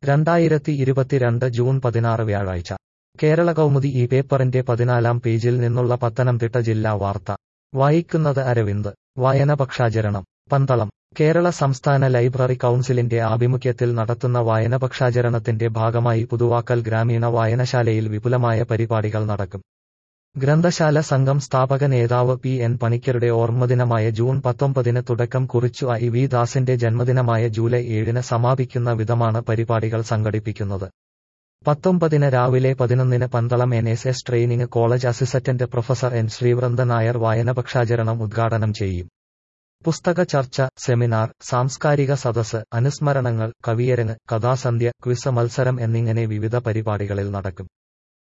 രണ്ടായിരത്തി ഇരുപത്തിരണ്ട് ജൂൺ പതിനാറ് വ്യാഴാഴ്ച കേരള കൗമുദി ഈ പേപ്പറിന്റെ പതിനാലാം പേജിൽ നിന്നുള്ള പത്തനംതിട്ട ജില്ലാ വാർത്ത വായിക്കുന്നത് അരവിന്ദ് വായനപക്ഷാചരണം പന്തളം കേരള സംസ്ഥാന ലൈബ്രറി കൗൺസിലിന്റെ ആഭിമുഖ്യത്തിൽ നടത്തുന്ന വായനപക്ഷാചരണത്തിന്റെ ഭാഗമായി പുതുവാക്കൽ ഗ്രാമീണ വായനശാലയിൽ വിപുലമായ പരിപാടികൾ നടക്കും ഗ്രന്ഥശാല സംഘം സ്ഥാപക നേതാവ് പി എൻ പണിക്കരുടെ ഓർമ്മദിനമായ ജൂൺ പത്തൊമ്പതിന് തുടക്കം കുറിച്ചു ഐ വി ദാസിന്റെ ജന്മദിനമായ ജൂലൈ ഏഴിന് സമാപിക്കുന്ന വിധമാണ് പരിപാടികൾ സംഘടിപ്പിക്കുന്നത് പത്തൊമ്പതിന് രാവിലെ പതിനൊന്നിന് Pandalam N S S training college assistant professor N Sreevrinda Nair വായനപക്ഷാചരണം ഉദ്ഘാടനം ചെയ്യും പുസ്തക ചർച്ച സെമിനാർ സാംസ്കാരിക സദസ് അനുസ്മരണങ്ങൾ കവിയരങ്ങ് കഥാസന്ധ്യ ക്വിസ് മത്സരം എന്നിങ്ങനെ വിവിധ പരിപാടികളിൽ നടക്കും